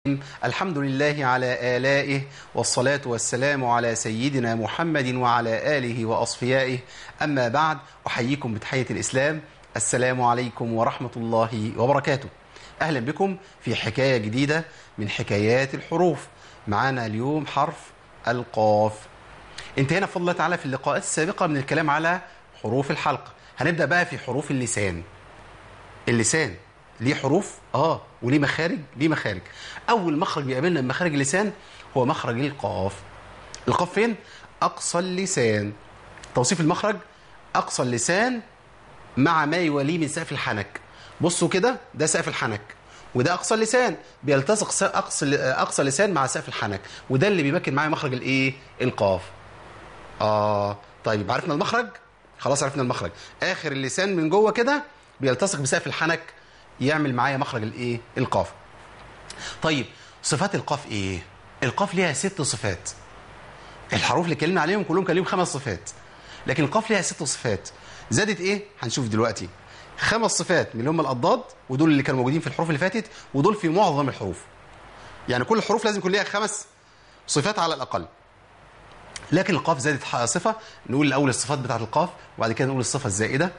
الحمد لله على آلائه والصلاة والسلام على سيدنا محمد وعلى آله وأصفيائه أما بعد أحييكم بتحية الإسلام السلام عليكم ورحمة الله وبركاته أهلا بكم في حكاية جديدة من حكايات الحروف معانا اليوم حرف القاف انتهينا بفضل الله تعالى في اللقاءات السابقة من الكلام على حروف الحلق هنبدأ بقى في حروف اللسان اللسان ليه حروف اه وليه مخارج ليه مخارج اول مخرج بيقابلنا من مخارج اللسان هو مخرج القاف القاف فين اقصى اللسان توصيف المخرج اقصى اللسان مع ما يواليه من سقف الحنك بصوا كده ده سقف الحنك وده اقصى اللسان بيلتصق اقصى اقصى اللسان مع سقف الحنك وده اللي بيمكن معايا مخرج الايه القاف اه طيب عرفنا المخرج خلاص عرفنا المخرج اخر اللسان من جوه كده بيلتصق بسقف الحنك يعمل معايا مخرج الايه القاف طيب صفات القاف ايه القاف ليها ست صفات الحروف اللي اتكلمنا عليهم كلهم كان ليهم خمس صفات لكن القاف ليها ست صفات زادت ايه هنشوف دلوقتي خمس صفات من اللي هم الاضداد ودول اللي كانوا موجودين في الحروف اللي فاتت ودول في معظم الحروف يعني كل الحروف لازم يكون ليها خمس صفات على الاقل لكن القاف زادت صفه نقول الاول الصفات بتاعه القاف وبعد كده نقول الصفه الزائده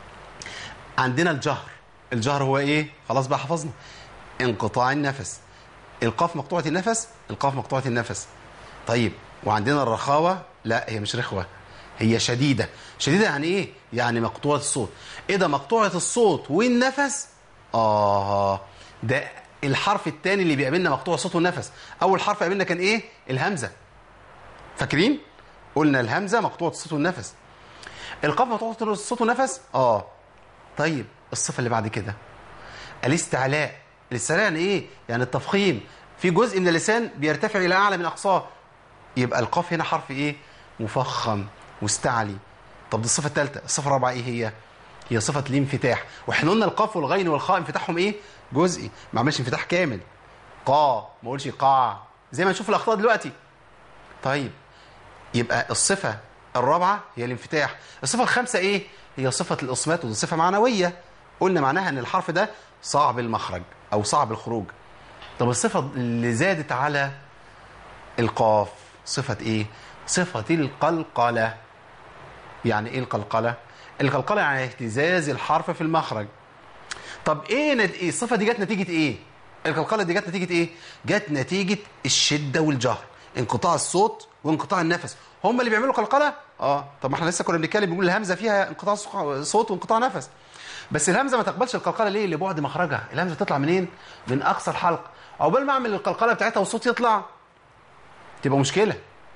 عندنا الجهر الجهر هو ايه خلاص بقى حفظنا انقطاع النفس القاف مقطوعه النفس القاف مقطوعه النفس طيب وعندنا الرخاوه لا هي مش رخوه هي شديده شديده يعني ايه يعني مقطوعه الصوت ايه ده مقطوعه الصوت والنفس اه ده الحرف الثاني اللي بيقابلنا مقطوع الصوت والنفس اول حرف قابلنا كان ايه الهمزه فاكرين قلنا الهمزه مقطوعه الصوت والنفس القاف مقطوعه الصوت والنفس اه طيب الصفة اللي بعد كده الاستعلاء الاستعلاء يعني ايه يعني التفخيم في جزء من اللسان بيرتفع الى اعلى من اقصاه يبقى القاف هنا حرف ايه مفخم مستعلي طب دي الصفة الثالثة الصفة الرابعة ايه هي هي صفة الانفتاح واحنا قلنا القاف والغين والخاء انفتاحهم ايه جزئي ما عملش انفتاح كامل قا ما اقولش قاع زي ما نشوف الاخطاء دلوقتي طيب يبقى الصفة الرابعة هي الانفتاح الصفة الخامسة ايه هي صفة الإصمات ودي صفة معنوية قلنا معناها أن الحرف ده صعب المخرج أو صعب الخروج طب الصفة اللي زادت على القاف صفة إيه؟ صفة القلقلة يعني إيه القلقلة؟ القلقلة يعني اهتزاز الحرف في المخرج طب إيه نت... إيه الصفة دي جت نتيجة إيه؟ القلقلة دي جت نتيجة إيه؟ جت نتيجة الشدة والجهر انقطاع الصوت وانقطاع النفس هم اللي بيعملوا قلقله اه طب ما احنا لسه كنا بنتكلم بنقول الهمزه فيها انقطاع صوت وانقطاع نفس بس الهمزه ما تقبلش القلقله ليه لبعد مخرجها الهمزه تطلع منين من اقصى الحلق عقبال ما اعمل القلقله بتاعتها والصوت يطلع تبقى مشكله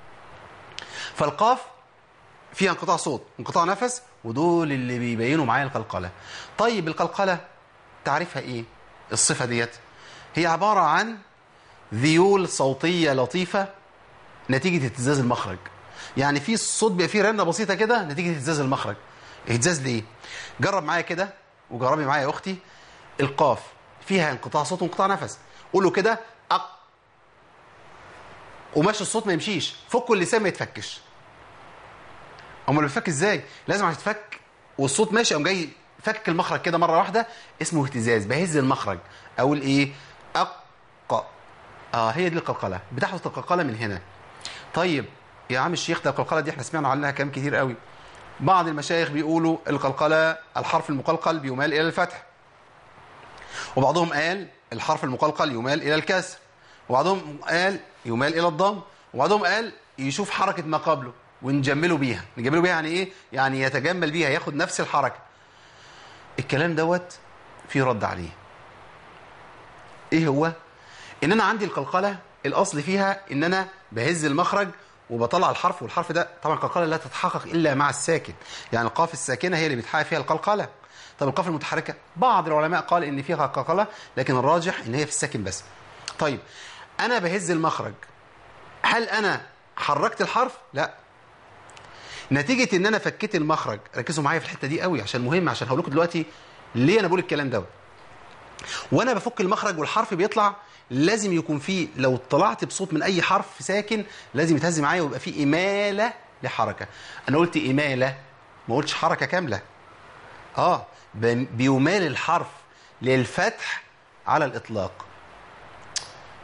فالقاف فيها انقطاع صوت انقطاع نفس ودول اللي بيبينوا معايا القلقله طيب القلقله تعرفها ايه الصفه ديت هي عباره عن ذيول صوتيه لطيفه نتيجه اهتزاز المخرج يعني في الصوت بيبقى فيه رنه بسيطه كده نتيجه اهتزاز المخرج اهتزاز ليه جرب معايا كده وجربي معايا يا اختي القاف فيها انقطاع صوت وانقطاع نفس قولوا كده اق وماشي الصوت ما يمشيش فكوا اللسان ما يتفكش امال بيتفك ازاي لازم عشان يتفك والصوت ماشي قام جاي فك المخرج كده مره واحده اسمه اهتزاز بهز المخرج اقول ايه اق اه هي دي القلقله بتحدث القلقله من هنا طيب يا عم الشيخ ده القلقله دي احنا سمعنا عنها كلام كتير قوي بعض المشايخ بيقولوا القلقله الحرف المقلقل بيمال الى الفتح وبعضهم قال الحرف المقلقل يمال الى الكسر وبعضهم قال يمال الى الضم وبعضهم قال يشوف حركه ما قبله ونجمله بيها نجمله بيها يعني ايه يعني يتجمل بيها ياخد نفس الحركه الكلام دوت في رد عليه ايه هو ان انا عندي القلقله الاصل فيها ان انا بهز المخرج وبطلع الحرف والحرف ده طبعا القلقله لا تتحقق الا مع الساكن يعني القاف الساكنه هي اللي بيتحقق فيها القلقله طب القاف المتحركه بعض العلماء قال ان فيها قلقله لكن الراجح ان هي في الساكن بس طيب انا بهز المخرج هل انا حركت الحرف لا نتيجه ان انا فكيت المخرج ركزوا معايا في الحته دي قوي عشان مهم عشان هقول لكم دلوقتي ليه انا بقول الكلام دوت وانا بفك المخرج والحرف بيطلع لازم يكون فيه لو طلعت بصوت من اي حرف ساكن لازم يتهز معايا ويبقى فيه اماله لحركه انا قلت اماله ما قلتش حركه كامله اه بيمال الحرف للفتح على الاطلاق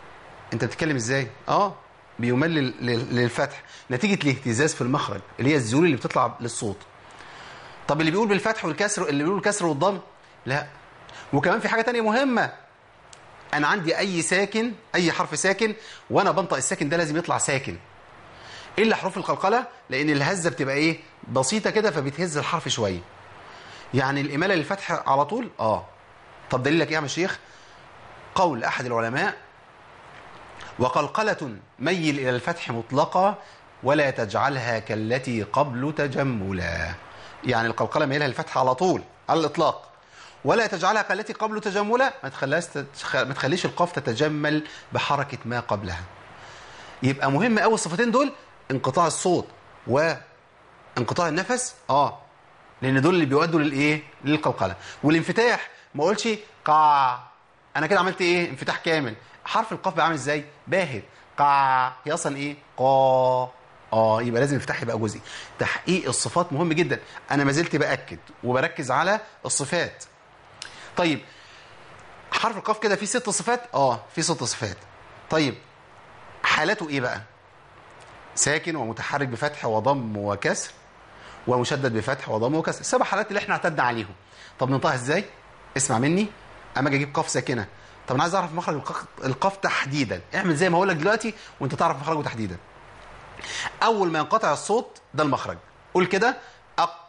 انت بتتكلم ازاي اه بيمل لل- لل- للفتح نتيجه الاهتزاز في المخرج اللي هي الزيول اللي بتطلع للصوت طب اللي بيقول بالفتح والكسر اللي بيقول الكسر والضم لا وكمان في حاجه تانية مهمه انا عندي اي ساكن اي حرف ساكن وانا بنطق الساكن ده لازم يطلع ساكن الا حروف القلقله لان الهزه بتبقى ايه بسيطه كده فبتهز الحرف شويه يعني الاماله للفتح على طول اه طب دليلك ايه يا عم الشيخ قول احد العلماء وقلقله ميل الى الفتح مطلقه ولا تجعلها كالتي قبل تجملا يعني القلقله ميلها للفتح على طول على الاطلاق ولا تجعلها كالتي قبل تجملا ما تخليهاش تتخ- ما تخليش القاف تتجمل بحركه ما قبلها يبقى مهم قوي الصفتين دول انقطاع الصوت وانقطاع النفس اه لان دول اللي بيؤدوا للايه للقلقله والانفتاح ما اقولش قاع انا كده عملت ايه انفتاح كامل حرف القاف بقى عامل ازاي باهت قاع هي اصلا ايه قا اه يبقى لازم الانفتاح يبقى جزئي تحقيق الصفات مهم جدا انا ما زلت باكد وبركز على الصفات طيب حرف القاف كده فيه ست صفات اه فيه ست صفات طيب حالته ايه بقى ساكن ومتحرك بفتح وضم وكسر ومشدد بفتح وضم وكسر السبع حالات اللي احنا اعتدنا عليهم طب ننطقها ازاي اسمع مني اما اجي اجيب قاف ساكنه طب انا عايز اعرف مخرج الق- القاف تحديدا اعمل زي ما هقول لك دلوقتي وانت تعرف مخرجه تحديدا اول ما ينقطع الصوت ده المخرج قول كده أق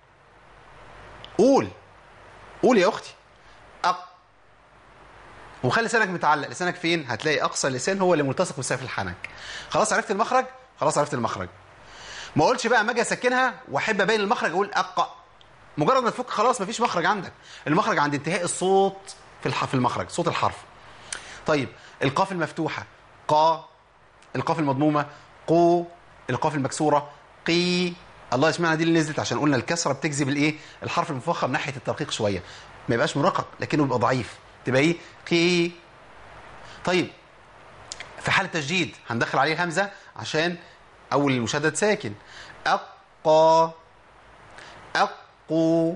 قول قول يا اختي أق وخلي لسانك متعلق لسانك فين هتلاقي اقصى اللسان هو اللي ملتصق بسقف الحنك خلاص عرفت المخرج خلاص عرفت المخرج ما اقولش بقى اما اجي اسكنها واحب ابين المخرج اقول اق مجرد ما تفك خلاص مفيش مخرج عندك المخرج عند انتهاء الصوت في الح... في المخرج صوت الحرف طيب القاف المفتوحه قا القاف المضمومه قو القاف المكسوره قي الله اشمعنى دي اللي نزلت عشان قلنا الكسره بتجذب الايه الحرف المفخم ناحيه الترقيق شويه ما يبقاش مرقق لكنه يبقى ضعيف تبقى ايه قي طيب في حاله تشديد هندخل عليه همزه عشان اول المشدد ساكن اقا اقو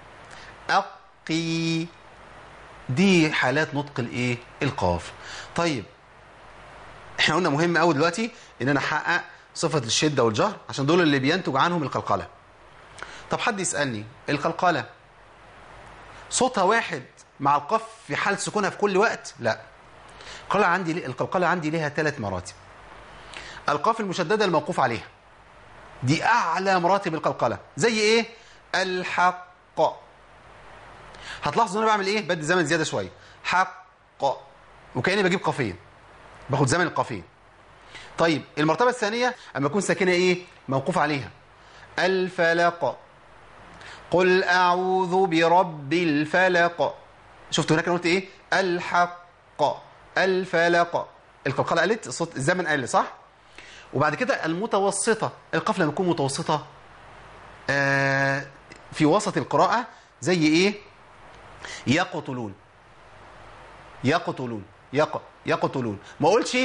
اقي دي حالات نطق الايه القاف طيب احنا قلنا مهم قوي دلوقتي ان انا احقق صفه الشده والجهر عشان دول اللي بينتج عنهم القلقله طب حد يسالني القلقله صوتها واحد مع القاف في حال سكونها في كل وقت لا القلقله عندي القلقله عندي ليها ثلاث مراتب القاف المشدده الموقوف عليها دي اعلى مراتب القلقله زي ايه الحق هتلاحظوا ان انا بعمل ايه بدي زمن زياده شويه حق وكاني بجيب قافين باخد زمن القافين طيب المرتبه الثانيه اما اكون ساكنه ايه موقوف عليها الفلق قل اعوذ برب الفلق شفت هناك انا قلت ايه الحق الفلق القلقله قالت الصوت الزمن قال صح وبعد كده المتوسطه القاف لما تكون متوسطه آه في وسط القراءه زي ايه يقتلون يقتلون يق يقتلون ما اقولش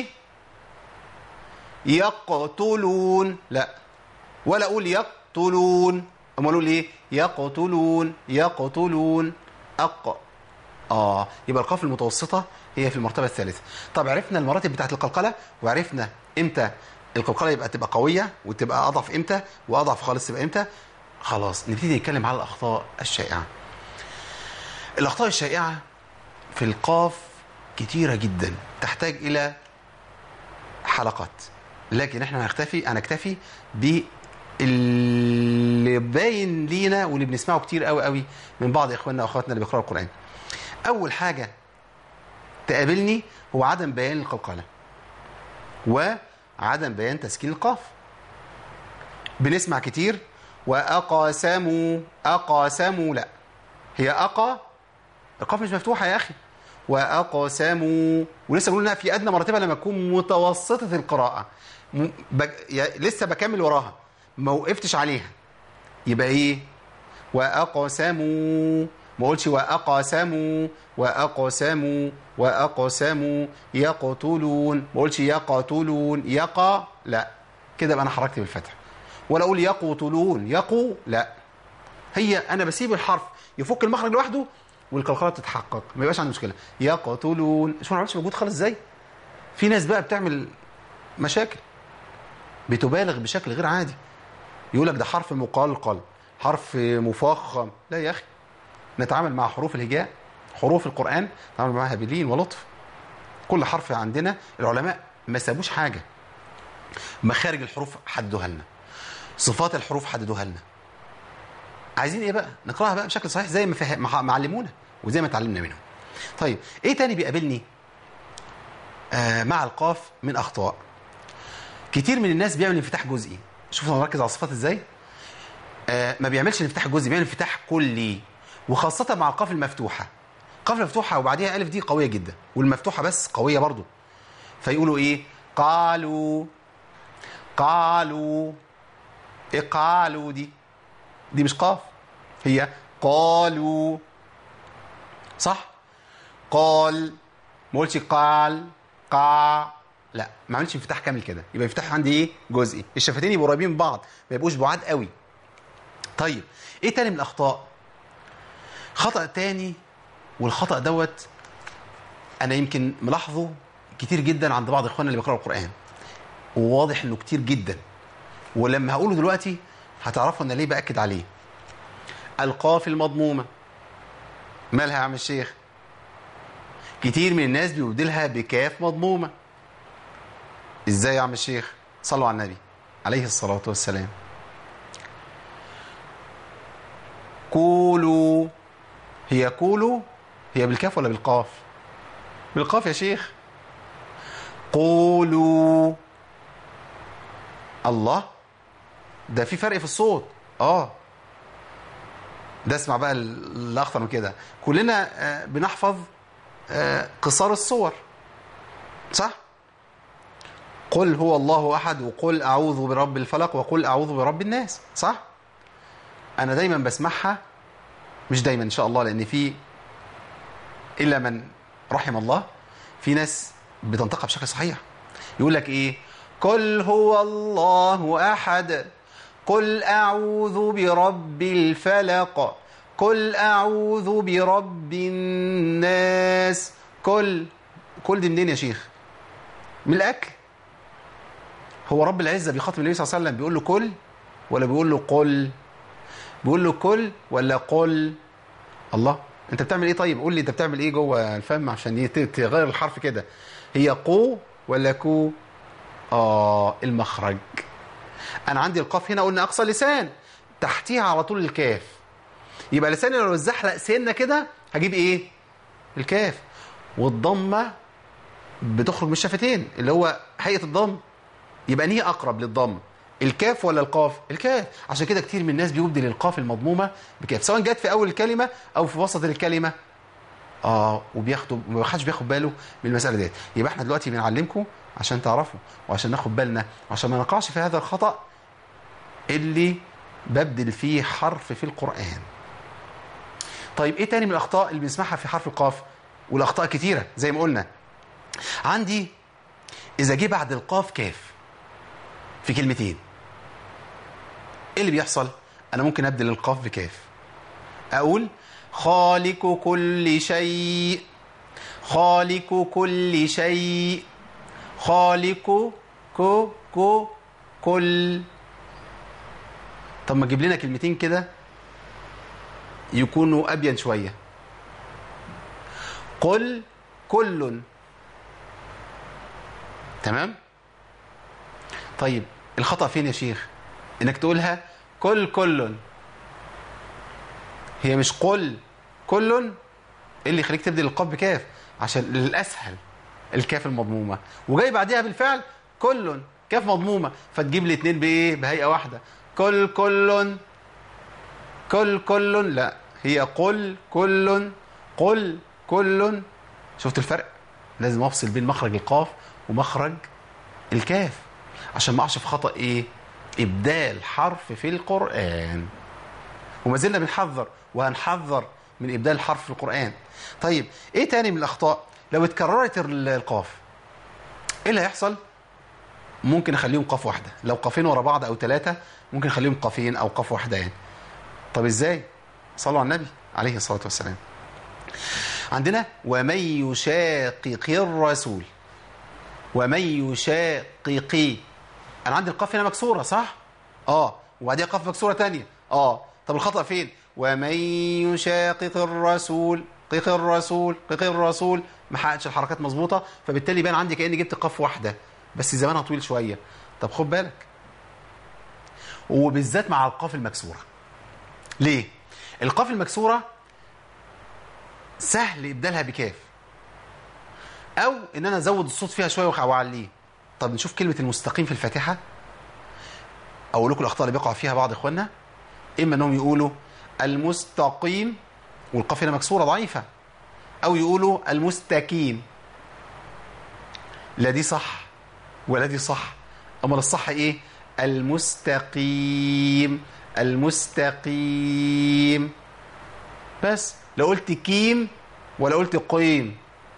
يقتلون لا ولا اقول يقتلون اما اقول ايه يقتلون يقتلون اق اه يبقى القاف المتوسطه هي في المرتبه الثالثه طب عرفنا المراتب بتاعت القلقله وعرفنا امتى القلقله يبقى تبقى قويه وتبقى اضعف امتى واضعف خالص تبقى امتى خلاص نبتدي نتكلم على الاخطاء الشائعه الاخطاء الشائعه في القاف كتيره جدا تحتاج الى حلقات لكن احنا هنكتفي هنكتفي باللي باين لينا واللي بنسمعه كتير قوي قوي من بعض اخواننا واخواتنا اللي بيقراوا القران اول حاجه تقابلني هو عدم بيان القلقله وعدم بيان تسكين القاف بنسمع كتير واقاسموا اقاسموا لا هي اقا القاف مش مفتوحه يا اخي واقسموا ولسه بنقول انها في ادنى مراتبها لما تكون متوسطه القراءه م... بج... يا... لسه بكمل وراها ما وقفتش عليها يبقى ايه واقسموا ما اقولش واقسموا واقسموا واقسموا يقتلون ما اقولش يقتلون يقى لا كده يبقى انا حركت بالفتح ولا اقول يقتلون يقو لا هي انا بسيب الحرف يفك المخرج لوحده والقلقله تتحقق ما يبقاش عندي مشكله يقتلون شوف انا ما عملتش مجهود خالص ازاي في ناس بقى بتعمل مشاكل بتبالغ بشكل غير عادي يقول لك ده حرف مقلقل حرف مفخم لا يا اخي نتعامل مع حروف الهجاء حروف القرآن نتعامل معها بلين ولطف كل حرف عندنا العلماء ما سابوش حاجة مخارج الحروف حددوها لنا صفات الحروف حددوها لنا عايزين ايه بقى نقراها بقى بشكل صحيح زي ما فه... ما ما علمونا وزي ما اتعلمنا منهم طيب ايه تاني بيقابلني آه مع القاف من اخطاء كتير من الناس بيعمل انفتاح جزئي شوفوا انا مركز على الصفات ازاي آه ما بيعملش انفتاح جزئي بيعمل انفتاح كلي وخاصة مع القاف المفتوحة القاف المفتوحة وبعديها ألف دي قوية جدا والمفتوحة بس قوية برضو فيقولوا إيه قالوا قالوا إيه قالوا دي دي مش قاف هي قالوا صح قال ما قلتش قال قا لا ما عملش انفتاح كامل كده يبقى انفتاح عندي ايه جزئي الشفتين يبقوا قريبين من بعض ما يبقوش بعاد قوي طيب ايه تاني من الاخطاء خطأ تاني والخطأ دوت أنا يمكن ملاحظه كتير جدا عند بعض إخواننا اللي بيقرأوا القرآن وواضح إنه كتير جدا ولما هقوله دلوقتي هتعرفوا أنا ليه بأكد عليه القاف المضمومة مالها يا عم الشيخ كتير من الناس بيبدلها بكاف مضمومة ازاي يا عم الشيخ صلوا على النبي عليه الصلاة والسلام قولوا هي قولوا هي بالكاف ولا بالقاف بالقاف يا شيخ قولوا الله ده في فرق في الصوت اه ده اسمع بقى الاخطر من كده كلنا آه بنحفظ آه قصار الصور صح قل هو الله احد وقل اعوذ برب الفلق وقل اعوذ برب الناس صح انا دايما بسمعها مش دايما ان شاء الله لان في الا من رحم الله في ناس بتنطقها بشكل صحيح يقول لك ايه قل هو الله احد قل اعوذ برب الفلق قل اعوذ برب الناس كل كل دي منين يا شيخ من الاكل هو رب العزه بيخاطب النبي صلى الله عليه وسلم بيقول له كل ولا بيقول له قل بيقول له كل ولا قل الله انت بتعمل ايه طيب قول لي انت بتعمل ايه جوه الفم عشان تغير الحرف كده هي قو ولا كو اه المخرج انا عندي القاف هنا قلنا اقصى لسان تحتيها على طول الكاف يبقى لساني لو اتزحلق سنه كده هجيب ايه الكاف والضمه بتخرج من الشفتين اللي هو هيئه الضم يبقى انهي اقرب للضم الكاف ولا القاف الكاف عشان كده كتير من الناس بيبدل القاف المضمومه بكاف سواء جت في اول الكلمه او في وسط الكلمه اه وبياخدوا ما حدش بياخد باله من المساله ديت يبقى احنا دلوقتي بنعلمكم عشان تعرفوا وعشان ناخد بالنا وعشان ما نقعش في هذا الخطا اللي ببدل فيه حرف في القران طيب ايه تاني من الاخطاء اللي بنسمعها في حرف القاف والاخطاء كتيره زي ما قلنا عندي اذا جه بعد القاف كاف في كلمتين ايه اللي بيحصل انا ممكن ابدل القاف بكاف اقول خالق كل شيء خالق كل شيء خالق كو كو كل طب ما تجيب لنا كلمتين كده يكونوا ابين شويه قل كل تمام طيب الخطأ فين يا شيخ انك تقولها كل كل هي مش قل كل ايه اللي يخليك تبدل القاف بكاف عشان الاسهل الكاف المضمومه وجاي بعديها بالفعل كل كاف مضمومه فتجيب لي اتنين بايه بهيئه واحده كل كل كل كل لا هي قل كل قل كل شفت الفرق لازم افصل بين مخرج القاف ومخرج الكاف عشان ما اقعش في خطا ايه ابدال حرف في القران وما زلنا بنحذر وهنحذر من ابدال الحرف في القران طيب ايه تاني من الاخطاء لو اتكررت القاف ايه اللي هيحصل ممكن اخليهم قاف واحده لو قافين ورا بعض او ثلاثه ممكن اخليهم قافين او قاف واحده يعني طب ازاي صلوا على النبي عليه الصلاه والسلام عندنا ومن يشاقق الرسول ومن يشاقق انا عندي القاف هنا مكسوره صح اه وبعديها قاف مكسوره تانية اه طب الخطا فين ومن يشاقق الرسول قيق الرسول قيق الرسول ما حققتش الحركات مظبوطه فبالتالي يبان عندي كاني جبت قاف واحده بس زمانها طويل شويه طب خد بالك وبالذات مع القاف المكسوره ليه القاف المكسوره سهل ابدالها بكاف او ان انا ازود الصوت فيها شويه واعليه طب نشوف كلمه المستقيم في الفاتحه اقول لكم الاخطاء اللي بيقع فيها بعض اخواننا اما انهم يقولوا المستقيم والقاف هنا مكسوره ضعيفه او يقولوا المستقيم لا دي صح ولا دي صح امال الصح ايه المستقيم المستقيم بس لو قلت كيم ولا قلت قيم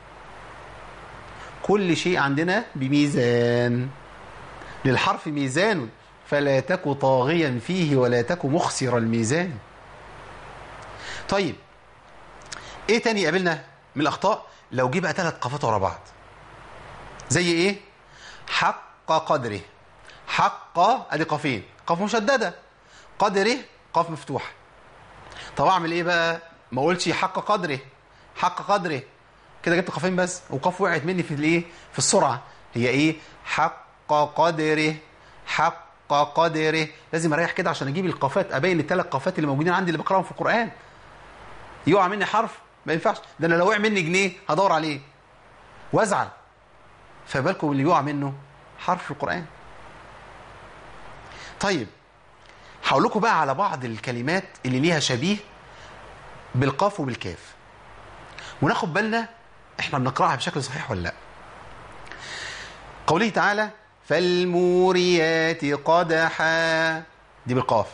كل شيء عندنا بميزان للحرف ميزان فلا تك طاغيا فيه ولا تك مخسر الميزان طيب ايه تاني يقابلنا من الاخطاء لو جه بقى ثلاث قافات ورا بعض زي ايه حق قدره حق ادي قافين قاف مشدده قدره قاف مفتوحه طب اعمل ايه بقى ما اقولش حق قدره حق قدره كده جبت قافين بس وقاف وقعت مني في الايه في السرعه هي ايه حق قدره حق قدره لازم اريح كده عشان اجيب القافات ابين الثلاث قافات اللي موجودين عندي اللي بقراهم في القران يقع مني حرف ما ينفعش ده انا لو وقع مني جنيه هدور عليه وازعل فبالكم اللي يقع منه حرف في القران طيب هقول لكم بقى على بعض الكلمات اللي ليها شبيه بالقاف وبالكاف وناخد بالنا احنا بنقراها بشكل صحيح ولا لا قوله تعالى فالموريات قدحا دي بالقاف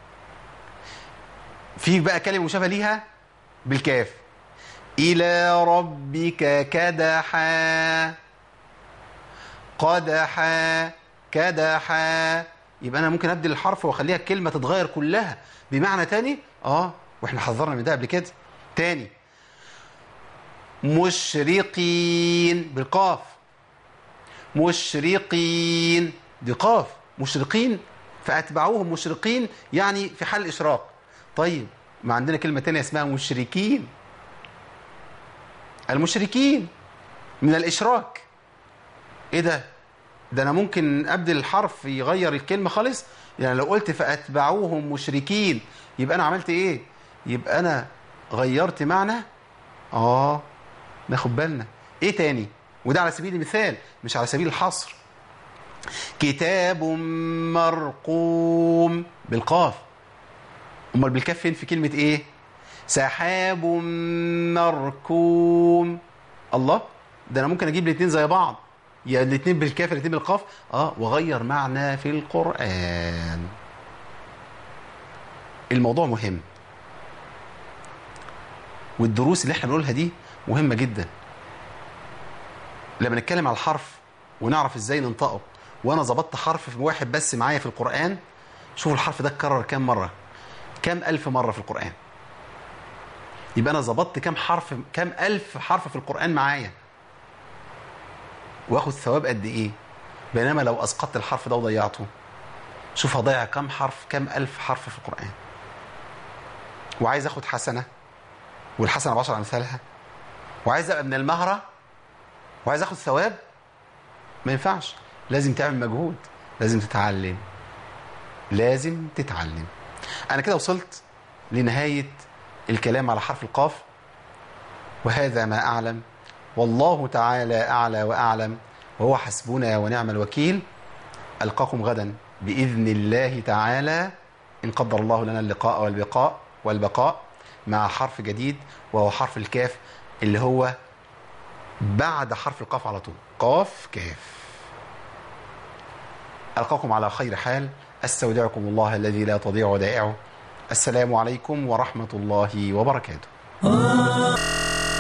في بقى كلمه مشابهه ليها بالكاف الى ربك كدحا قدحا كدحا يبقى انا ممكن ابدل الحرف واخليها الكلمه تتغير كلها بمعنى تاني اه واحنا حذرنا من ده قبل كده تاني مشرقين بالقاف مشرقين دي قاف مشرقين فاتبعوهم مشرقين يعني في حال الاشراق طيب ما عندنا كلمه تانية اسمها مشركين المشركين من الاشراك ايه ده ده انا ممكن ابدل الحرف يغير الكلمه خالص يعني لو قلت فاتبعوهم مشركين يبقى انا عملت ايه يبقى انا غيرت معنى اه ناخد بالنا ايه تاني وده على سبيل المثال مش على سبيل الحصر كتاب مرقوم بالقاف امال بالكاف فين في كلمه ايه سحاب مركوم الله ده انا ممكن اجيب الاثنين زي بعض يا الاثنين بالكاف الاثنين بالقاف اه واغير معنى في القران الموضوع مهم والدروس اللي احنا بنقولها دي مهمه جدا لما نتكلم على الحرف ونعرف ازاي ننطقه وانا ظبطت حرف واحد بس معايا في القران شوف الحرف ده اتكرر كام مره كام الف مره في القران يبقى انا ظبطت كام حرف كام الف حرف في القران معايا واخد ثواب قد ايه بينما لو اسقطت الحرف ده وضيعته شوف هضيع كام حرف كام الف حرف في القران وعايز اخد حسنه والحسنه بعشر امثالها وعايز ابقى من المهره وعايز اخد ثواب ما ينفعش لازم تعمل مجهود لازم تتعلم لازم تتعلم انا كده وصلت لنهايه الكلام على حرف القاف وهذا ما اعلم والله تعالى اعلى واعلم وهو حسبنا ونعم الوكيل القاكم غدا باذن الله تعالى ان قدر الله لنا اللقاء والبقاء والبقاء مع حرف جديد وهو حرف الكاف اللي هو بعد حرف القاف على طول قاف كاف ألقاكم على خير حال أستودعكم الله الذي لا تضيع ودائعه السلام عليكم ورحمة الله وبركاته